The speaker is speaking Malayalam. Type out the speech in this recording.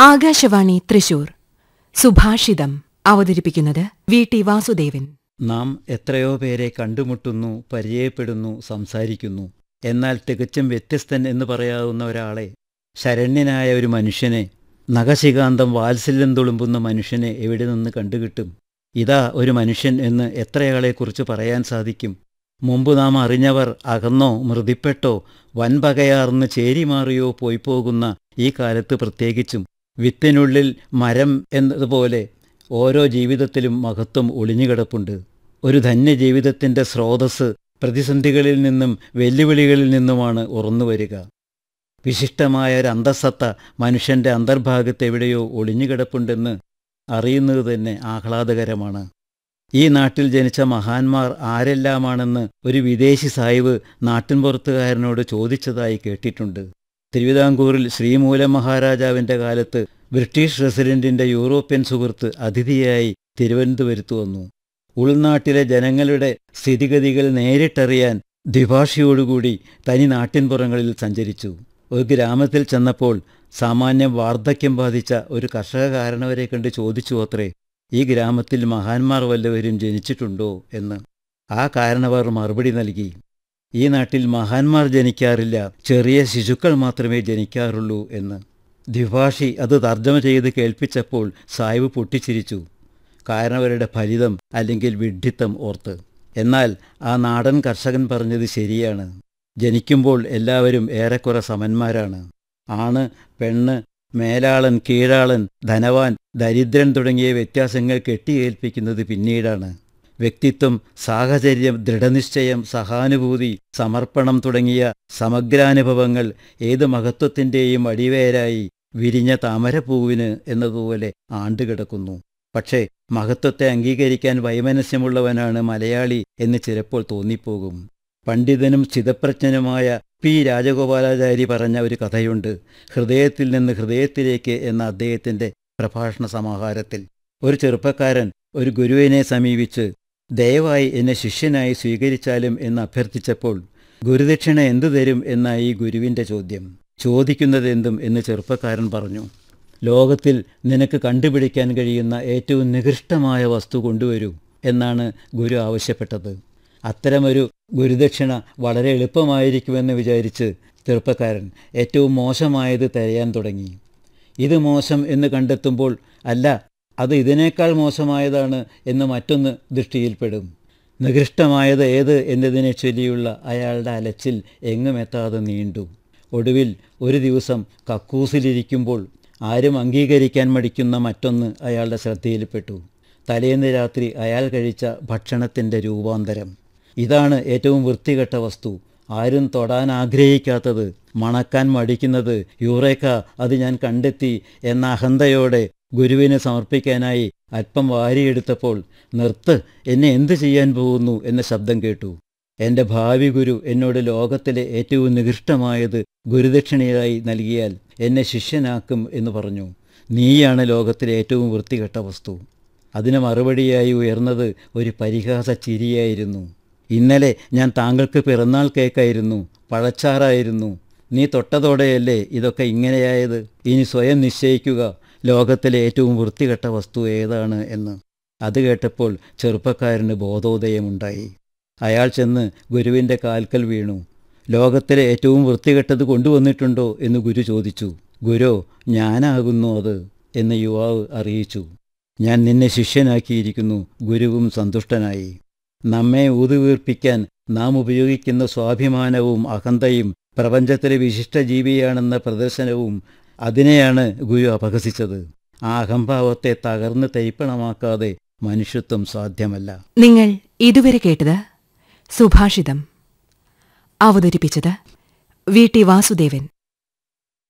ആകാശവാണി തൃശൂർ സുഭാഷിതം അവതരിപ്പിക്കുന്നത് വി ടി വാസുദേവൻ നാം എത്രയോ പേരെ കണ്ടുമുട്ടുന്നു പരിചയപ്പെടുന്നു സംസാരിക്കുന്നു എന്നാൽ തികച്ചും വ്യത്യസ്തൻ എന്ന് പറയാവുന്ന ഒരാളെ ശരണ്യനായ ഒരു മനുഷ്യനെ നഖശികാന്തം വാത്സല്യം തുളുമ്പുന്ന മനുഷ്യനെ എവിടെ നിന്ന് കണ്ടുകിട്ടും ഇതാ ഒരു മനുഷ്യൻ എന്ന് എത്രയാളെക്കുറിച്ച് പറയാൻ സാധിക്കും മുമ്പ് നാം അറിഞ്ഞവർ അകന്നോ മൃതിപ്പെട്ടോ വൻപകയാർന്ന് ചേരിമാറിയോ പോയി പോകുന്ന ഈ കാലത്ത് പ്രത്യേകിച്ചും വിത്തിനുള്ളിൽ മരം എന്നതുപോലെ ഓരോ ജീവിതത്തിലും മഹത്വം ഒളിഞ്ഞുകിടപ്പുണ്ട് ഒരു ധന്യജീവിതത്തിൻ്റെ സ്രോതസ് പ്രതിസന്ധികളിൽ നിന്നും വെല്ലുവിളികളിൽ നിന്നുമാണ് ഉറന്നുവരിക വിശിഷ്ടമായ ഒരു അന്തസത്ത മനുഷ്യൻ്റെ അന്തർഭാഗത്ത് എവിടെയോ ഒളിഞ്ഞുകിടപ്പുണ്ടെന്ന് അറിയുന്നത് തന്നെ ആഹ്ലാദകരമാണ് ഈ നാട്ടിൽ ജനിച്ച മഹാന്മാർ ആരെല്ലാമാണെന്ന് ഒരു വിദേശി സായിവ് നാട്ടിൻപുറത്തുകാരനോട് ചോദിച്ചതായി കേട്ടിട്ടുണ്ട് തിരുവിതാംകൂറിൽ ശ്രീമൂല മഹാരാജാവിൻ്റെ കാലത്ത് ബ്രിട്ടീഷ് റെസിഡന്റിന്റെ യൂറോപ്യൻ സുഹൃത്ത് അതിഥിയായി തിരുവനന്തപുരത്ത് വന്നു ഉൾനാട്ടിലെ ജനങ്ങളുടെ സ്ഥിതിഗതികൾ നേരിട്ടറിയാൻ ദ്വിഭാഷയോടുകൂടി തനി നാട്ടിൻപുറങ്ങളിൽ സഞ്ചരിച്ചു ഒരു ഗ്രാമത്തിൽ ചെന്നപ്പോൾ സാമാന്യം വാർദ്ധക്യം ബാധിച്ച ഒരു കർഷകകാരനവരെ കണ്ട് ചോദിച്ചു അത്രേ ഈ ഗ്രാമത്തിൽ മഹാന്മാർ വല്ലവരും ജനിച്ചിട്ടുണ്ടോ എന്ന് ആ കാരണവർ മറുപടി നൽകി ഈ നാട്ടിൽ മഹാന്മാർ ജനിക്കാറില്ല ചെറിയ ശിശുക്കൾ മാത്രമേ ജനിക്കാറുള്ളൂ എന്ന് ദ്വിഭാഷി അത് തർജ്ജമ ചെയ്ത് കേൾപ്പിച്ചപ്പോൾ സായിബ് പൊട്ടിച്ചിരിച്ചു കാരണവരുടെ ഫലിതം അല്ലെങ്കിൽ വിഡ്ഢിത്തം ഓർത്ത് എന്നാൽ ആ നാടൻ കർഷകൻ പറഞ്ഞത് ശരിയാണ് ജനിക്കുമ്പോൾ എല്ലാവരും ഏറെക്കുറെ സമന്മാരാണ് ആണ് പെണ്ണ് മേലാളൻ കീഴാളൻ ധനവാൻ ദരിദ്രൻ തുടങ്ങിയ വ്യത്യാസങ്ങൾ കെട്ടിയേൽപ്പിക്കുന്നത് പിന്നീടാണ് വ്യക്തിത്വം സാഹചര്യം ദൃഢനിശ്ചയം സഹാനുഭൂതി സമർപ്പണം തുടങ്ങിയ സമഗ്രാനുഭവങ്ങൾ ഏത് മഹത്വത്തിൻ്റെയും അടിവേരായി വിരിഞ്ഞ താമരപ്പൂവിന് എന്നതുപോലെ ആണ്ടുകിടക്കുന്നു പക്ഷേ മഹത്വത്തെ അംഗീകരിക്കാൻ വൈമനസ്യമുള്ളവനാണ് മലയാളി എന്ന് ചിലപ്പോൾ തോന്നിപ്പോകും പണ്ഡിതനും ചിതപ്രജ്ഞനുമായ പി രാജഗോപാലാചാരി പറഞ്ഞ ഒരു കഥയുണ്ട് ഹൃദയത്തിൽ നിന്ന് ഹൃദയത്തിലേക്ക് എന്ന അദ്ദേഹത്തിൻ്റെ പ്രഭാഷണ സമാഹാരത്തിൽ ഒരു ചെറുപ്പക്കാരൻ ഒരു ഗുരുവിനെ സമീപിച്ച് ദയവായി എന്നെ ശിഷ്യനായി സ്വീകരിച്ചാലും എന്ന് അഭ്യർത്ഥിച്ചപ്പോൾ ഗുരുദക്ഷിണ എന്തു തരും എന്നായി ഗുരുവിൻ്റെ ചോദ്യം ചോദിക്കുന്നതെന്തും എന്ന് ചെറുപ്പക്കാരൻ പറഞ്ഞു ലോകത്തിൽ നിനക്ക് കണ്ടുപിടിക്കാൻ കഴിയുന്ന ഏറ്റവും നികൃഷ്ടമായ വസ്തു കൊണ്ടുവരൂ എന്നാണ് ഗുരു ആവശ്യപ്പെട്ടത് അത്തരമൊരു ഗുരുദക്ഷിണ വളരെ എളുപ്പമായിരിക്കുമെന്ന് വിചാരിച്ച് ചെറുപ്പക്കാരൻ ഏറ്റവും മോശമായത് തിരയാൻ തുടങ്ങി ഇത് മോശം എന്ന് കണ്ടെത്തുമ്പോൾ അല്ല അത് ഇതിനേക്കാൾ മോശമായതാണ് എന്ന് മറ്റൊന്ന് ദൃഷ്ടിയിൽപ്പെടും നികൃഷ്ടമായത് ഏത് എന്നതിനെ ചൊല്ലിയുള്ള അയാളുടെ അലച്ചിൽ എങ്ങുമെത്താതെ നീണ്ടു ഒടുവിൽ ഒരു ദിവസം കക്കൂസിലിരിക്കുമ്പോൾ ആരും അംഗീകരിക്കാൻ മടിക്കുന്ന മറ്റൊന്ന് അയാളുടെ ശ്രദ്ധയിൽപ്പെട്ടു തലേന്ന് രാത്രി അയാൾ കഴിച്ച ഭക്ഷണത്തിൻ്റെ രൂപാന്തരം ഇതാണ് ഏറ്റവും വൃത്തികെട്ട വസ്തു ആരും തൊടാൻ ആഗ്രഹിക്കാത്തത് മണക്കാൻ മടിക്കുന്നത് യൂറേക്ക അത് ഞാൻ കണ്ടെത്തി എന്ന അഹന്തയോടെ ഗുരുവിന് സമർപ്പിക്കാനായി അല്പം വാരിയെടുത്തപ്പോൾ നിർത്ത് എന്നെ എന്തു ചെയ്യാൻ പോകുന്നു എന്ന ശബ്ദം കേട്ടു എൻ്റെ ഭാവി ഗുരു എന്നോട് ലോകത്തിലെ ഏറ്റവും നികൃഷ്ടമായത് ഗുരുദക്ഷിണയായി നൽകിയാൽ എന്നെ ശിഷ്യനാക്കും എന്ന് പറഞ്ഞു നീയാണ് ലോകത്തിലെ ഏറ്റവും വൃത്തികെട്ട വസ്തു അതിന് മറുപടിയായി ഉയർന്നത് ഒരു പരിഹാസ ചിരിയായിരുന്നു ഇന്നലെ ഞാൻ താങ്കൾക്ക് പിറന്നാൾ കേക്കായിരുന്നു പഴച്ചാറായിരുന്നു നീ തൊട്ടതോടെയല്ലേ ഇതൊക്കെ ഇങ്ങനെയായത് ഇനി സ്വയം നിശ്ചയിക്കുക ലോകത്തിലെ ഏറ്റവും വൃത്തികെട്ട വസ്തു ഏതാണ് എന്ന് അത് കേട്ടപ്പോൾ ചെറുപ്പക്കാരന് ബോധോദയമുണ്ടായി അയാൾ ചെന്ന് ഗുരുവിൻ്റെ കാൽക്കൽ വീണു ലോകത്തിലെ ഏറ്റവും വൃത്തികെട്ടത് കൊണ്ടുവന്നിട്ടുണ്ടോ എന്ന് ഗുരു ചോദിച്ചു ഗുരു ഞാനാകുന്നു അത് എന്ന് യുവാവ് അറിയിച്ചു ഞാൻ നിന്നെ ശിഷ്യനാക്കിയിരിക്കുന്നു ഗുരുവും സന്തുഷ്ടനായി നമ്മെ ഊതുവീർപ്പിക്കാൻ നാം ഉപയോഗിക്കുന്ന സ്വാഭിമാനവും അഹന്തയും പ്രപഞ്ചത്തിലെ വിശിഷ്ട ജീവിയാണെന്ന പ്രദർശനവും അതിനെയാണ് ഗുരു അപഹസിച്ചത് ആ അഹംഭാവത്തെ തകർന്ന് തൈപ്പണമാക്കാതെ മനുഷ്യത്വം സാധ്യമല്ല നിങ്ങൾ ഇതുവരെ കേട്ടത് സുഭാഷിതം അവതരിപ്പിച്ചത് വി ടി വാസുദേവൻ